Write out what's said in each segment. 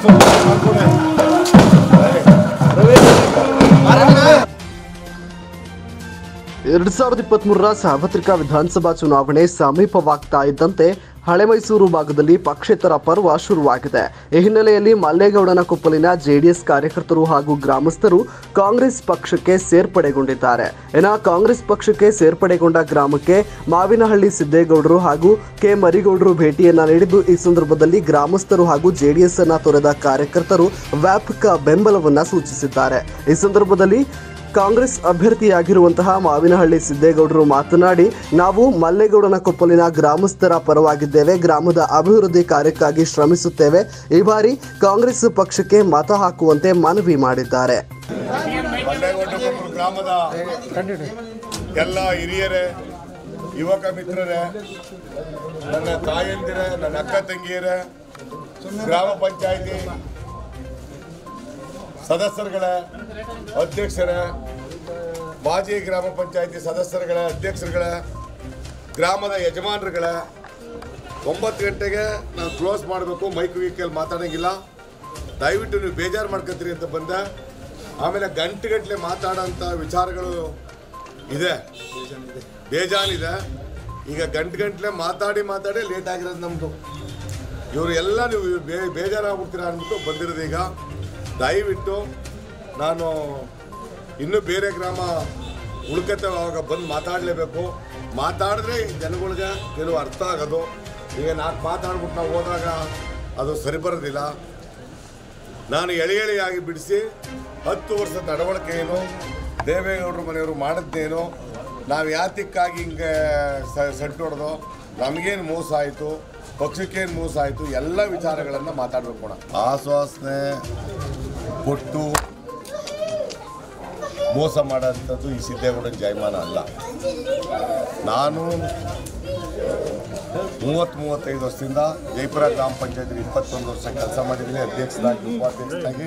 ಎರಡ್ ಸಾವಿರದ ಇಪ್ಪತ್ತ್ ಮೂರರ ಸಾರ್ವತ್ರಿಕ ವಿಧಾನಸಭಾ ಚುನಾವಣೆ ಸಮೀಪವಾಗ್ತಾ ಇದ್ದಂತೆ ಹಳೆ ಮೈಸೂರು ಭಾಗದಲ್ಲಿ ಪಕ್ಷೇತರ ಪರ್ವ ಶುರುವಾಗಿದೆ ಈ ಹಿನ್ನೆಲೆಯಲ್ಲಿ ಮಲ್ಲೇಗೌಡನ ಕೊಪ್ಪಲಿನ ಜೆಡಿಎಸ್ ಕಾರ್ಯಕರ್ತರು ಹಾಗೂ ಗ್ರಾಮಸ್ಥರು ಕಾಂಗ್ರೆಸ್ ಪಕ್ಷಕ್ಕೆ ಸೇರ್ಪಡೆಗೊಂಡಿದ್ದಾರೆ ಇನ್ನು ಕಾಂಗ್ರೆಸ್ ಪಕ್ಷಕ್ಕೆ ಸೇರ್ಪಡೆಗೊಂಡ ಗ್ರಾಮಕ್ಕೆ ಮಾವಿನಹಳ್ಳಿ ಸಿದ್ದೇಗೌಡರು ಹಾಗೂ ಕೆ ಮರಿಗೌಡರು ಭೇಟಿಯನ್ನ ನೀಡಿದ್ದು ಈ ಸಂದರ್ಭದಲ್ಲಿ ಗ್ರಾಮಸ್ಥರು ಹಾಗೂ ಜೆಡಿಎಸ್ ಅನ್ನ ತೊರೆದ ಕಾರ್ಯಕರ್ತರು ವ್ಯಾಪಕ ಬೆಂಬಲವನ್ನ ಸೂಚಿಸಿದ್ದಾರೆ ಈ ಸಂದರ್ಭದಲ್ಲಿ ಕಾಂಗ್ರೆಸ್ ಅಭ್ಯರ್ಥಿಯಾಗಿರುವಂತಹ ಮಾವಿನಹಳ್ಳಿ ಸಿದ್ದೇಗೌಡರು ಮಾತನಾಡಿ ನಾವು ಮಲ್ಲೇಗೌಡನ ಕೊಪ್ಪಲಿನ ಗ್ರಾಮಸ್ಥರ ಪರವಾಗಿದ್ದೇವೆ ಗ್ರಾಮದ ಅಭಿವೃದ್ಧಿ ಕಾರ್ಯಕ್ಕಾಗಿ ಶ್ರಮಿಸುತ್ತೇವೆ ಈ ಬಾರಿ ಕಾಂಗ್ರೆಸ್ ಪಕ್ಷಕ್ಕೆ ಮತ ಹಾಕುವಂತೆ ಮನವಿ ಮಾಡಿದ್ದಾರೆ ಮಲ್ಲೇಗೌಡಕೊಪ್ಪಲು ಗ್ರಾಮದ ಎಲ್ಲ ಹಿರಿಯರೇ ಯುವಕ ಮಿತ್ರರೇ ನನ್ನ ತಾಯಂದಿರೇ ನನ್ನ ಅಕ್ಕ ತಂಗಿಯರೇ ಗ್ರಾಮ ಪಂಚಾಯಿತಿ ಸದಸ್ಯರುಗಳ ಅಧ್ಯಕ್ಷರೇ ಮಾಜಿ ಗ್ರಾಮ ಪಂಚಾಯಿತಿ ಸದಸ್ಯರುಗಳ ಅಧ್ಯಕ್ಷರುಗಳ ಗ್ರಾಮದ ಯಜಮಾನರುಗಳ ಒಂಬತ್ತು ಗಂಟೆಗೆ ನಾನು ಕ್ಲೋಸ್ ಮಾಡಬೇಕು ಮೈಕ್ ವೀಕಲ್ಲಿ ಮಾತಾಡೋಂಗಿಲ್ಲ ದಯವಿಟ್ಟು ನೀವು ಬೇಜಾರು ಮಾಡ್ಕೊತೀರಿ ಅಂತ ಬಂದೆ ಆಮೇಲೆ ಗಂಟೆ ಗಟ್ಟಲೆ ಮಾತಾಡೋಂಥ ವಿಚಾರಗಳು ಇದೆ ಬೇಜಾನಿದೆ ಈಗ ಗಂಟೆ ಗಂಟ್ಲೆ ಮಾತಾಡಿ ಮಾತಾಡಿ ಲೇಟ್ ಆಗಿರೋದು ನಮ್ಮದು ಇವರು ಎಲ್ಲ ನೀವು ಬೇ ಬೇಜಾರಾಗ್ಬಿಡ್ತೀರಾ ಅಂದ್ಬಿಟ್ಟು ಬಂದಿರೋದು ಈಗ ದಯವಿಟ್ಟು ನಾನು ಇನ್ನೂ ಬೇರೆ ಗ್ರಾಮ ಉಳ್ಕತ್ತೆ ಅವಾಗ ಬಂದು ಮಾತಾಡಲೇಬೇಕು ಮಾತಾಡಿದ್ರೆ ಜನಗಳಿಗೆ ಕೆಲವು ಅರ್ಥ ಆಗೋದು ಈಗ ನಾಲ್ಕು ಮಾತಾಡ್ಬಿಟ್ಟು ನಾವು ಹೋದಾಗ ಅದು ಸರಿ ಬರೋದಿಲ್ಲ ನಾನು ಎಳೆ ಎಳೆಯಾಗಿ ಬಿಡಿಸಿ ಹತ್ತು ವರ್ಷದ ನಡವಳಿಕೆ ಏನು ದೇವೇಗೌಡರ ಮನೆಯವರು ಮಾಡಿದ್ದೇನು ನಾವು ಯಾತಕ್ಕಾಗಿ ಹಿಂಗೆ ಸೆಟ್ ಹೊಡೆದು ನಮಗೇನು ಮೋಸ ಆಯಿತು ಪಕ್ಷಕ್ಕೇನು ಮೋಸ ಆಯಿತು ಎಲ್ಲ ವಿಚಾರಗಳನ್ನು ಮಾತಾಡಬೇಕು ಅಣ್ಣ ಆಶ್ವಾಸನೆ ಕೊಟ್ಟು ಮೋಸ ಮಾಡೋಂಥದ್ದು ಈ ಸಿದ್ದೇಗೌಡನ ಜಯಮಾನ ಅಲ್ಲ ನಾನು ಮೂವತ್ತು ಮೂವತ್ತೈದು ವರ್ಷದಿಂದ ಜೈಪುರ ಗ್ರಾಮ ಪಂಚಾಯತ್ ಇಪ್ಪತ್ತೊಂದು ವರ್ಷ ಕೆಲಸ ಮಾಡಿದ್ದೀನಿ ಅಧ್ಯಕ್ಷರಾಗಿ ಉಪಾಧ್ಯಕ್ಷರಾಗಿ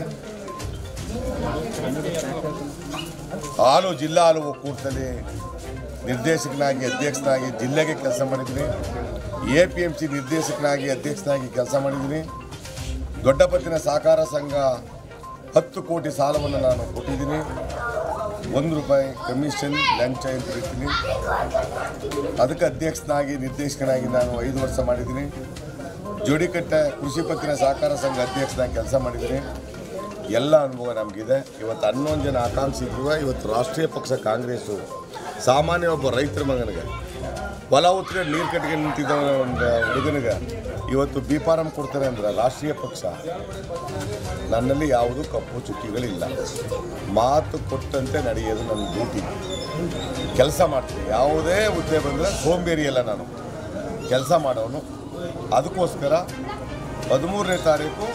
ಹಾಲು ಜಿಲ್ಲಾ ಹಾಲು ಒಕ್ಕೂಟದಲ್ಲಿ ನಿರ್ದೇಶಕನಾಗಿ ಅಧ್ಯಕ್ಷನಾಗಿ ಜಿಲ್ಲೆಗೆ ಕೆಲಸ ಮಾಡಿದ್ದೀನಿ ಎ ಪಿ ಎಮ್ ಸಿ ನಿರ್ದೇಶಕನಾಗಿ ಅಧ್ಯಕ್ಷನಾಗಿ ಕೆಲಸ ಮಾಡಿದ್ದೀನಿ ದೊಡ್ಡಪತ್ತಿನ ಸಹಕಾರ ಸಂಘ ಹತ್ತು ಕೋಟಿ ಸಾಲವನ್ನು ನಾನು ಕೊಟ್ಟಿದ್ದೀನಿ ಒಂದು ರೂಪಾಯಿ ಕಮಿಷನ್ ಲಂಚ ಅಂತ ಹೇಳ್ತೀನಿ ಅದಕ್ಕೆ ಅಧ್ಯಕ್ಷನಾಗಿ ನಿರ್ದೇಶಕನಾಗಿ ನಾನು ಐದು ವರ್ಷ ಮಾಡಿದ್ದೀನಿ ಜೋಡಿಕಟ್ಟೆ ಕೃಷಿ ಪತ್ತಿನ ಸಹಕಾರ ಸಂಘ ಅಧ್ಯಕ್ಷನಾಗಿ ಕೆಲಸ ಮಾಡಿದ್ದೀನಿ ಎಲ್ಲ ಅನುಭವ ನಮಗಿದೆ ಇವತ್ತು ಹನ್ನೊಂದು ಜನ ಆಕಾಂಕ್ಷಿಗಳು ಇವತ್ತು ರಾಷ್ಟ್ರೀಯ ಪಕ್ಷ ಕಾಂಗ್ರೆಸ್ಸು ಸಾಮಾನ್ಯ ಒಬ್ಬ ರೈತರ ಮಗನಿಗೆ ಹೊಲ ಉತ್ತರ ನೀರು ಕಟ್ಟಿಗೆ ನಿಂತಿದ್ದ ಒಂದು ಹುಡುಗನಿಗೆ ಇವತ್ತು ಬಿ ಫಾರಂ ಕೊಡ್ತಾರೆ ಅಂದ್ರೆ ರಾಷ್ಟ್ರೀಯ ಪಕ್ಷ ನನ್ನಲ್ಲಿ ಯಾವುದೂ ಕಪ್ಪು ಚುಕ್ಕಿಗಳಿಲ್ಲ ಮಾತು ಕೊಟ್ಟಂತೆ ನಡೆಯೋದು ನನ್ನ ಡ್ಯೂಟಿ ಕೆಲಸ ಮಾಡ್ತೀನಿ ಯಾವುದೇ ಹುದ್ದೆ ಬಂದರೆ ಸೋಂಬೇರಿಯಲ್ಲ ನಾನು ಕೆಲಸ ಮಾಡೋನು ಅದಕ್ಕೋಸ್ಕರ ಹದಿಮೂರನೇ ತಾರೀಕು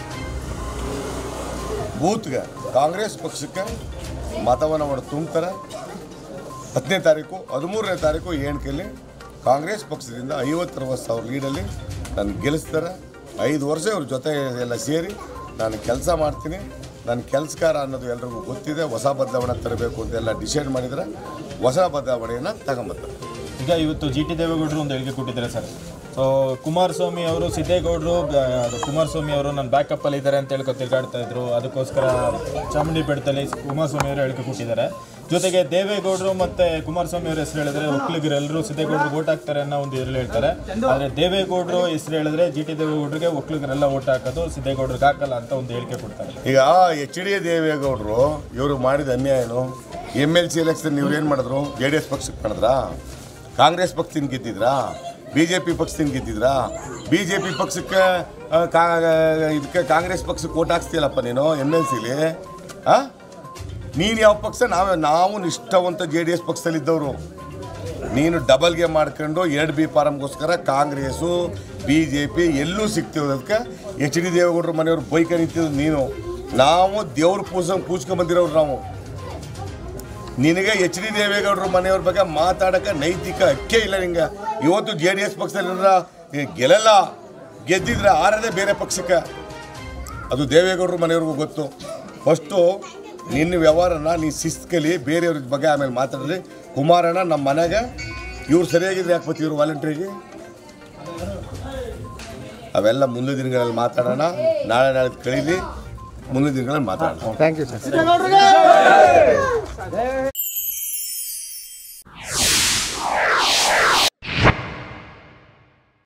ಬೂತ್ಗೆ ಕಾಂಗ್ರೆಸ್ ಪಕ್ಷಕ್ಕೆ ಮತವನ್ನು ಅವರು ತುಂಬ್ತಾರೆ ಹತ್ತನೇ ತಾರೀಕು ಹದಿಮೂರನೇ ತಾರೀಕು ಏಣ್ಕೆಯಲ್ಲಿ ಕಾಂಗ್ರೆಸ್ ಪಕ್ಷದಿಂದ ಐವತ್ತರವತ್ತು ಸಾವಿರ ಲೀಡಲ್ಲಿ ನಾನು ಗೆಲ್ಲಿಸ್ತಾರೆ ಐದು ವರ್ಷ ಇವ್ರ ಜೊತೆ ಎಲ್ಲ ಸೇರಿ ನಾನು ಕೆಲಸ ಮಾಡ್ತೀನಿ ನನ್ನ ಕೆಲಸಕಾರ ಅನ್ನೋದು ಎಲ್ರಿಗೂ ಗೊತ್ತಿದೆ ಹೊಸ ಬದಲಾವಣೆ ತರಬೇಕು ಅಂತೆಲ್ಲ ಡಿಸೈಡ್ ಮಾಡಿದರೆ ಹೊಸ ಬದಲಾವಣೆಯನ್ನು ತಗೊಂಬರ್ತಾರೆ ಈಗ ಇವತ್ತು ಜಿ ಟಿ ದೇವೇಗೌಡರು ಒಂದು ಹೇಳಿಕೆ ಕೊಟ್ಟಿದ್ದಾರೆ ಸರ್ ಸೊ ಕುಮಾರಸ್ವಾಮಿ ಅವರು ಸಿದ್ದೇಗೌಡರು ಬ- ಅದು ಕುಮಾರಸ್ವಾಮಿ ಅವರು ನನ್ನ ಬ್ಯಾಕಪ್ ಅಲ್ಲಿ ಇದ್ದಾರೆ ಅಂತ ಹೇಳ್ಕೊ ತಿರ್ಗಾಡ್ತಾ ಇದ್ರು ಅದಕ್ಕೋಸ್ಕರ ಚಾಮುಂಡಿ ಬೆಟ್ಟದಲ್ಲಿ ಕುಮಾರಸ್ವಾಮಿ ಅವರು ಹೇಳಿಕೆ ಕೊಟ್ಟಿದ್ದಾರೆ ಜೊತೆಗೆ ದೇವೇಗೌಡರು ಮತ್ತೆ ಕುಮಾರಸ್ವಾಮಿ ಅವರ ಹೆಸರು ಹೇಳಿದ್ರೆ ಒಕ್ಕಲಿಗರು ಎಲ್ಲರೂ ಸಿದ್ದೇಗೌಡರು ಓಟ್ ಹಾಕ್ತಾರೆ ಅನ್ನೋ ಒಂದು ಇದ್ರಲ್ಲಿ ಹೇಳ್ತಾರೆ ಆದರೆ ದೇವೇಗೌಡರು ಹೆಸರು ಹೇಳಿದ್ರೆ ಜಿ ಟಿ ದೇವೇಗೌಡರಿಗೆ ಒಕ್ಕಲಿಗರೆಲ್ಲ ಓಟ್ ಹಾಕೋದು ಸಿದ್ದೇಗೌಡರಿಗೆ ಹಾಕಲ್ಲ ಅಂತ ಒಂದು ಹೇಳಿಕೆ ಕೊಡ್ತಾರೆ ಈಗ ಎಚ್ ಡಿ ದೇವೇಗೌಡರು ಇವರು ಮಾಡಿದ ಅನ್ಯಾಯ ಏನು ಎಮ್ ಎಲ್ ಸಿ ಎಲೆಕ್ಷನ್ ಇವ್ರು ಏನು ಮಾಡಿದ್ರು ಜೆ ಡಿ ಎಸ್ ಪಕ್ಷಕ್ಕೆ ಮಾಡಿದ್ರಾ ಕಾಂಗ್ರೆಸ್ ಪಕ್ಷದಿಂದ ಗೆದ್ದಿದ್ರಾ ಬಿ ಜೆ ಪಿ ಪಕ್ಷದಿಂದ ಗೆದ್ದಿದ್ರಾ ಬಿ ಜೆ ಪಿ ಪಕ್ಷಕ್ಕೆ ಆ, ಕಾ ಇದಕ್ಕೆ ಕಾಂಗ್ರೆಸ್ ಪಕ್ಷಕ್ಕೆ ಓಟ್ ಹಾಕ್ಸ್ತೀಯಲ್ಲಪ್ಪ ನೀನು ಎಮ್ ಎಲ್ ಸಿಲಿ ಹಾಂ ನೀನು ಯಾವ ಪಕ್ಷ ನಾವೇ ನಾವು ನಿಷ್ಠಾವಂತ ಜೆ ಡಿ ಎಸ್ ಪಕ್ಷದಲ್ಲಿದ್ದವರು ನೀನು ಡಬಲ್ ಗೇಮ್ ಮಾಡ್ಕೊಂಡು ಎರಡು ಬಿ ಫಾರಮ್ಗೋಸ್ಕರ ಕಾಂಗ್ರೆಸ್ಸು ಬಿ ಜೆ ಪಿ ಎಲ್ಲೂ ಸಿಗ್ತಿರೋದಕ್ಕೆ ಎಚ್ ಡಿ ದೇವೇಗೌಡರ ಮನೆಯವ್ರು ಬೈಕ ನಿಂತಿದ್ದು ನೀನು ನಾವು ದೇವ್ರ ಪೂಜ ಪೂಜ್ಕೊಂಬಂದಿರೋರು ನಾವು ನಿನಗೆ ಎಚ್ ಡಿ ದೇವೇಗೌಡರ ಮನೆಯವ್ರ ಬಗ್ಗೆ ಮಾತಾಡೋಕ್ಕೆ ನೈತಿಕ ಹಕ್ಕೆ ಇಲ್ಲ ನಿಂಗೆ ಇವತ್ತು ಜೆ ಡಿ ಎಸ್ ಪಕ್ಷದಲ್ಲಿ ಗೆಲ್ಲಲ್ಲ ಗೆದ್ದಿದ್ರೆ ಆರದೇ ಬೇರೆ ಪಕ್ಷಕ್ಕೆ ಅದು ದೇವೇಗೌಡರ ಮನೆಯವ್ರಿಗೂ ಗೊತ್ತು ಫಸ್ಟು ನಿನ್ನ ವ್ಯವಹಾರನ ನೀ ಶಿಸ್ತಲ್ಲಿ ಬೇರೆಯವ್ರ ಬಗ್ಗೆ ಆಮೇಲೆ ಮಾತಾಡ್ರಿ ಕುಮಾರಣ್ಣ ನಮ್ಮ ಮನೆಗೆ ಇವ್ರು ಸರಿಯಾಗಿದ್ರೆ ಯಾಕೆ ಬರ್ತೀವಿ ಇವ್ರು ವಾಲಂಟ್ರಿಗೆ ಅವೆಲ್ಲ ಮುಂದಿನ ದಿನಗಳಲ್ಲಿ ಮಾತಾಡೋಣ ನಾಳೆ ನಾಳೆ ಕಳೀಲಿ ಮುಂದಿನ ದಿನಗಳಲ್ಲಿ ಮಾತಾಡೋಣ ಥ್ಯಾಂಕ್ ಯು ಸರ್